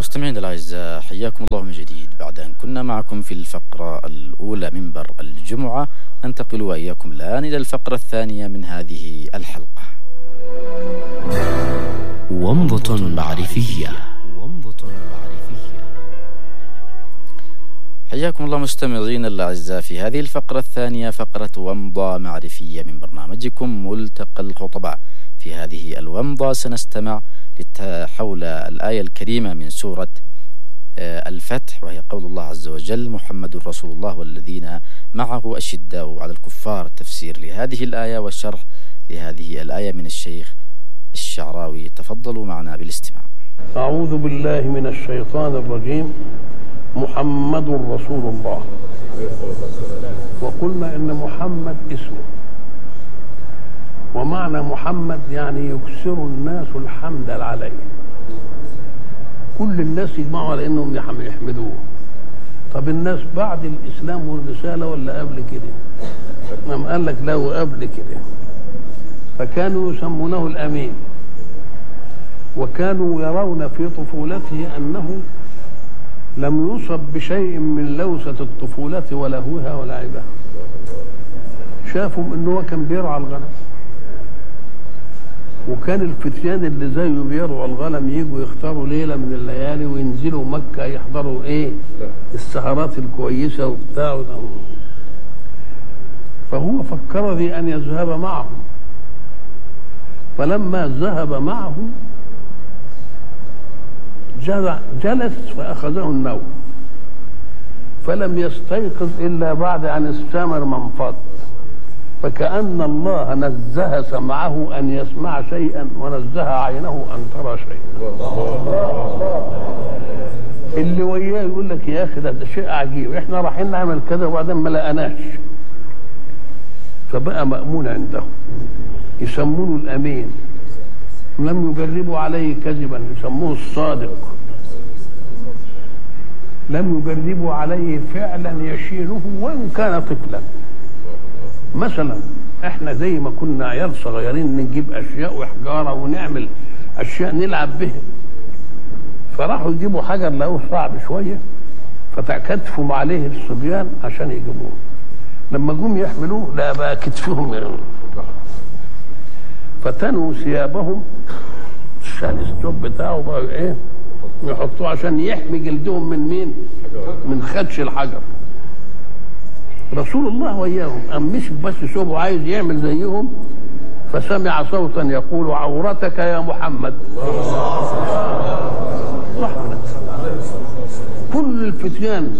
مستمعينا الاعزاء حياكم الله من جديد بعد ان كنا معكم في الفقره الاولى منبر الجمعه ننتقل واياكم الان الى الفقره الثانيه من هذه الحلقه. ومضة معرفية ومضة معرفية حياكم الله مستمعين الاعزاء في هذه الفقره الثانيه فقره ومضه معرفيه من برنامجكم ملتقى الخطباء. في هذه الومضه سنستمع حول الآية الكريمة من سورة آه، الفتح وهي قول الله عز وجل محمد رسول الله والذين معه أشداء على الكفار تفسير لهذه الآية والشرح لهذه الآية من الشيخ الشعراوي تفضلوا معنا بالاستماع أعوذ بالله من الشيطان الرجيم محمد رسول الله وقلنا إن محمد اسمه ومعنى محمد يعني يكسر الناس الحمد عليه كل الناس يجمعوا على انهم يحمدوه طب الناس بعد الاسلام والرساله ولا قبل كده نعم قال لك لا قبل كده فكانوا يسمونه الامين وكانوا يرون في طفولته انه لم يصب بشيء من لوسه الطفوله ولهوها ولعبها شافوا انه هو كان بيرعى الغنم وكان الفتيان اللي زيه بيرعوا الغنم يجوا يختاروا ليله من الليالي وينزلوا مكه يحضروا ايه السهرات الكويسه وبتاع فهو فكر في ان يذهب معهم فلما ذهب معه جلس فاخذه النوم فلم يستيقظ الا بعد ان استمر منفض فكأن الله نزه سمعه أن يسمع شيئا ونزه عينه أن ترى شيئا اللي وياه يقول لك يا أخي ده شيء عجيب احنا رايحين نعمل كذا وبعدين ما لقناش فبقى مأمون عنده يسمونه الأمين لم يجربوا عليه كذبا يسموه الصادق لم يجربوا عليه فعلا يشينه وان كان طفلا مثلا احنا زي ما كنا عيال صغيرين نجيب اشياء وحجاره ونعمل اشياء نلعب بها فراحوا يجيبوا حجر لقوه صعب شويه فتكتفوا عليه الصبيان عشان يجيبوه لما جم يحملوه لا بقى كتفهم فتنوا ثيابهم شال الثوب بتاعه بقى ايه يحطوه عشان يحمي جلدهم من مين من خدش الحجر رسول الله وياهم أم مش بس شوفوا عايز يعمل زيهم فسمع صوتا يقول عورتك يا محمد كل الفتيان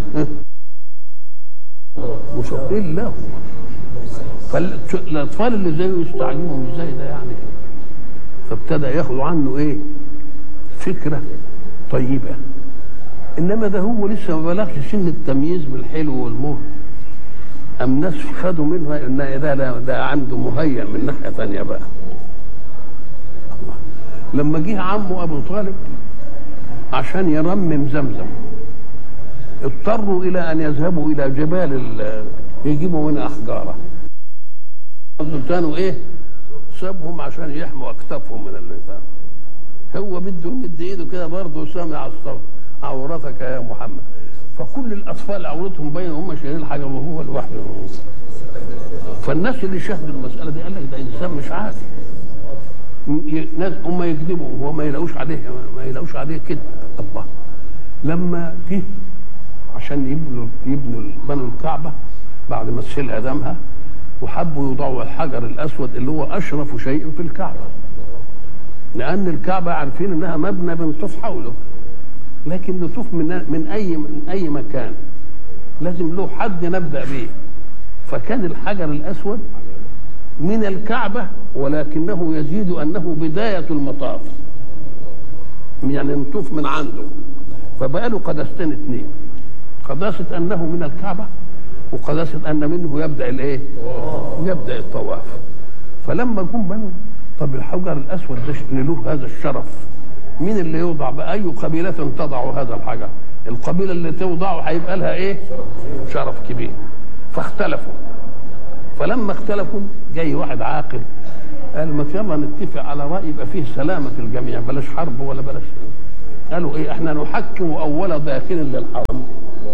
مشوقين له فالاطفال اللي زيه يستعجبهم ازاي ده يعني فابتدى ياخذوا عنه ايه فكره طيبه انما ده هو لسه ما بلغش سن التمييز بالحلو والمر أم ناس خدوا منها إن ده ده عنده مهيأ من ناحية ثانية بقى الله. لما جه عمه أبو طالب عشان يرمم زمزم اضطروا إلى أن يذهبوا إلى جبال يجيبوا منها أحجارة كانوا إيه سابهم عشان يحموا أكتافهم من اللسان هو بده يمد إيده كده برضه سمع الصوت عورتك يا محمد فكل الاطفال عورتهم باينه هم شايلين الحاجه وهو لوحده فالناس اللي شاهدوا المساله دي قال لك ده انسان مش عادي ناس هم يكذبوا وهو ما يلاقوش عليه ما يلاقوش عليه كده الله لما جه عشان يبنوا يبنوا بنوا الكعبه بعد ما تسيل ادمها وحبوا يوضعوا الحجر الاسود اللي هو اشرف شيء في الكعبه لان الكعبه عارفين انها مبنى بنطوف حوله لكن نطوف من من اي من اي مكان لازم له حد نبدا به فكان الحجر الاسود من الكعبه ولكنه يزيد انه بدايه المطاف يعني نطوف من عنده فبقى له قداستين اثنين قداسه انه من الكعبه وقداسه ان منه يبدا الايه؟ يبدا الطواف فلما جم بنوا طب الحجر الاسود ده له هذا الشرف مين اللي يوضع بأي قبيلة تضع هذا الحجر القبيلة اللي توضعه هيبقى لها ايه شرف كبير فاختلفوا فلما اختلفوا جاي واحد عاقل قال ما يلا نتفق على رأي يبقى فيه سلامة الجميع بلاش حرب ولا بلاش قالوا ايه احنا نحكم اول داخل للحرم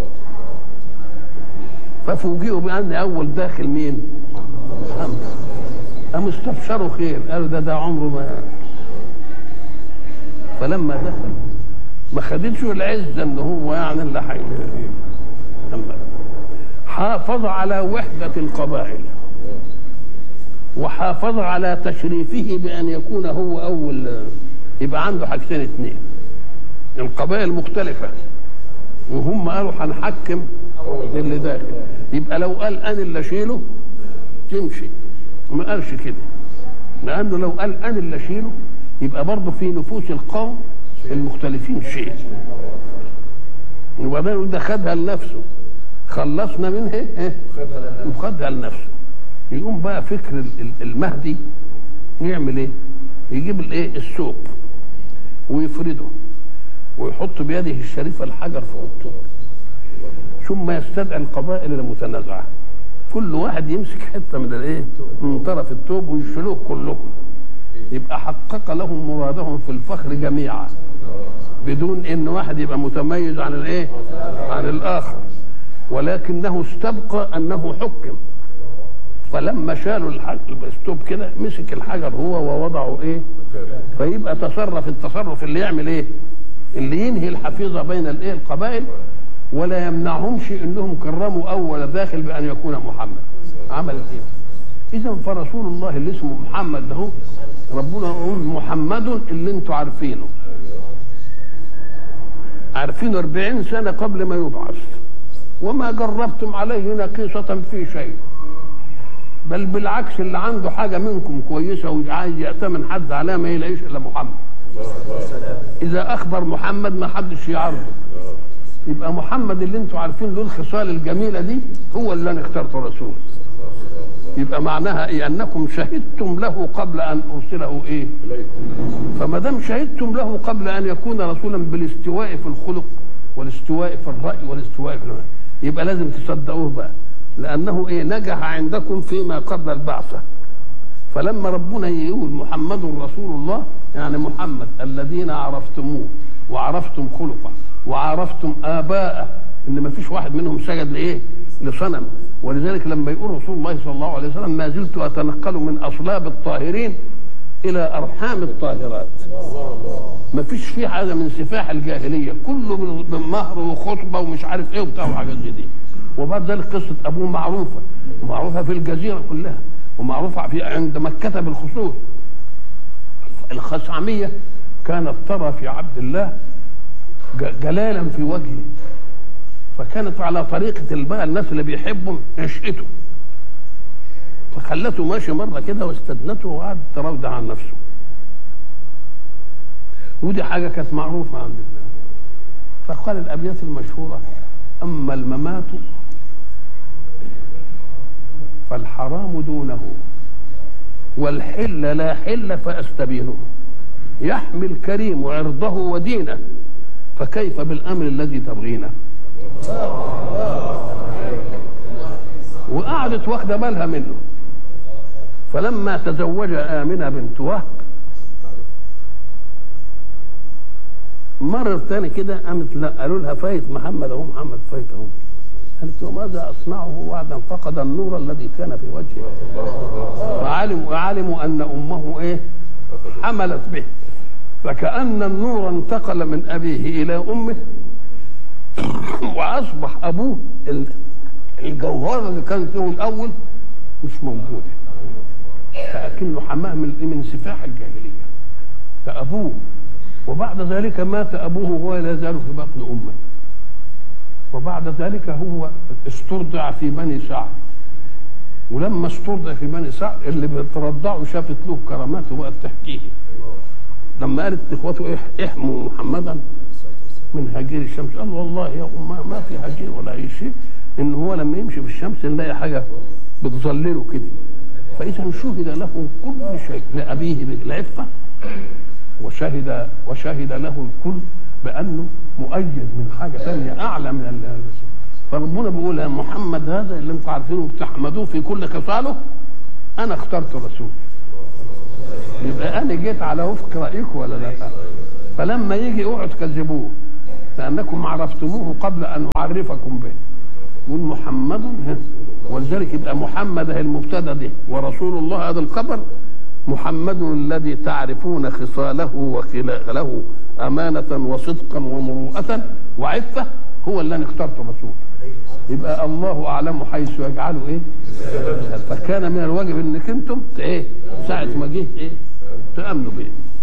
ففوجئوا بان اول داخل مين محمد قاموا استبشروا خير قالوا ده ده عمره ما فلما دخل ما خدتش العزه ان هو يعني اللي حي حافظ على وحده القبائل وحافظ على تشريفه بان يكون هو اول يبقى عنده حاجتين اثنين القبائل مختلفه وهم قالوا هنحكم اللي داخل يبقى لو قال انا اللي اشيله تمشي ما قالش كده لانه لو قال انا اللي اشيله يبقى برضه في نفوس القوم المختلفين شيء وبعدين ده خدها لنفسه خلصنا منها ايه وخدها لنفسه يقوم بقى فكر المهدي يعمل ايه يجيب الايه الثوب ويفرده ويحط بيده الشريفه الحجر فوق الثوب ثم يستدعي القبائل المتنازعه كل واحد يمسك حته من الايه من طرف الثوب ويشيلوه كلهم يبقى حقق لهم مرادهم في الفخر جميعا بدون ان واحد يبقى متميز عن الايه عن الاخر ولكنه استبقى انه حكم فلما شالوا الستوب كده مسك الحجر هو ووضعه ايه فيبقى تصرف التصرف اللي يعمل ايه اللي ينهي الحفيظه بين الايه القبائل ولا يمنعهمش انهم كرموا اول داخل بان يكون محمد عمل ايه اذا فرسول الله اللي اسمه محمد ده ربنا يقول محمد اللي انتوا عارفينه عارفينه 40 سنه قبل ما يبعث وما جربتم عليه نقيصة في شيء بل بالعكس اللي عنده حاجة منكم كويسة وعايز يأتمن حد عليها ما يلاقيش إلا محمد إذا أخبر محمد ما حدش يعرضه يبقى محمد اللي انتوا عارفين له الخصال الجميلة دي هو اللي أنا اخترته رسول يبقى معناها ايه انكم شهدتم له قبل ان ارسله ايه فما دام شهدتم له قبل ان يكون رسولا بالاستواء في الخلق والاستواء في الراي والاستواء في الرأي. يبقى لازم تصدقوه بقى لانه ايه نجح عندكم فيما قبل البعثه فلما ربنا يقول محمد رسول الله يعني محمد الذين عرفتموه وعرفتم خلقه وعرفتم اباءه ان ما فيش واحد منهم سجد لايه لصنم ولذلك لما يقول رسول الله صلى الله عليه وسلم ما زلت اتنقل من اصلاب الطاهرين الى ارحام الطاهرات ما فيش فيه حاجه من سفاح الجاهليه كله بمهر وخطبه ومش عارف ايه وبتاع وحاجات زي دي وبعد ذلك قصه ابوه معروفه ومعروفه في الجزيره كلها ومعروفه في عند مكه بالخصوص الخثعميه كانت ترى في عبد الله جلالا في وجهه فكانت على طريقة بقى الناس اللي بيحبوا عشقته فخلته ماشي مرة كده واستدنته وقعد تراودع عن نفسه ودي حاجة كانت معروفة عند الله فقال الأبيات المشهورة أما الممات فالحرام دونه والحل لا حل فأستبينه يحمي الكريم عرضه ودينه فكيف بالأمر الذي تبغينه وقعدت واخده بالها منه فلما تزوج آمنة بنت وهب مرة تاني كده قامت لا قالوا لها فايت محمد اهو محمد فايت اهو قالت له ماذا اصنعه بعد ان فقد النور الذي كان في وجهه وعلموا علموا ان امه ايه حملت به فكأن النور انتقل من أبيه إلى أمه واصبح ابوه الجوهره اللي كانت له الاول مش موجوده فاكنه حماه من من سفاح الجاهليه فابوه وبعد ذلك مات ابوه وهو لا يزال في بطن امه وبعد ذلك هو استرضع في بني سعد ولما استرضع في بني سعد اللي بترضعه شافت له كرامات وبقت تحكيه لما قالت اخوته احموا محمدا من هجير الشمس قال والله يا أمه ما في هجير ولا أي شيء إن هو لما يمشي في الشمس نلاقي حاجة بتظلله كده فإذا شهد له كل شيء لأبيه بالعفة وشهد وشهد له الكل بأنه مؤيد من حاجة ثانية أعلى من ال فربنا بيقول يا محمد هذا اللي انتم عارفينه بتحمدوه في كل خصاله أنا اخترت رسول يبقى أنا جيت على وفق رأيكم ولا لا؟ فلما يجي اوعوا تكذبوه لانكم عرفتموه قبل ان اعرفكم به يقول محمد ها. ولذلك يبقى محمد هي المبتدا ده ورسول الله هذا الخبر محمد الذي تعرفون خصاله وخلاله أمانة وصدقا ومروءة وعفة هو اللي أنا اخترته رسول يبقى الله أعلم حيث يجعله إيه فكان من الواجب إنك أنتم ت- إيه ساعة ما جه إيه تأمنوا به